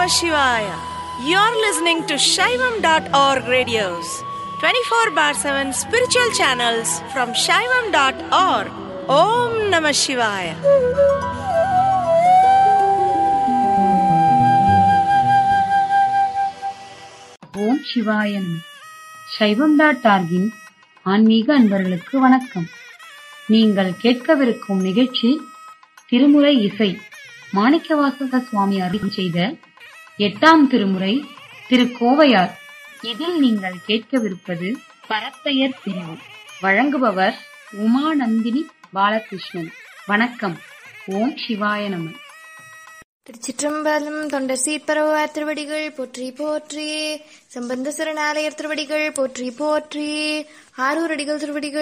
Shivaya. You're listening to Shaivam.org radios, 24 bar 7 spiritual channels from Shaivam.org. Om Namah Shivaya. ஓம் சிவாயன் சைவம் dot ஆர்கின் ஆன்மீக அன்பர்களுக்கு வணக்கம் நீங்கள் கேட்கவிருக்கும் நிகழ்ச்சி திருமுறை இசை மாணிக்கவாசக சுவாமி அருள் செய்த எட்டாம் திருமுறை திருக்கோவையார் இதில் நீங்கள் கேட்கவிருப்பது பரத்தையர் பிரிவு வழங்குபவர் உமாநந்தினி பாலகிருஷ்ணன் வணக்கம் ஓம் சிவாய நம திருச்சிற்றம்பலம் தொண்டர் சீப்பரவார் திருவடிகள் போற்றி போற்றி சம்பந்த சரணாலயர் திருவடிகள் போற்றி போற்றி ஆரூர் அடிகள் திருவடிகள்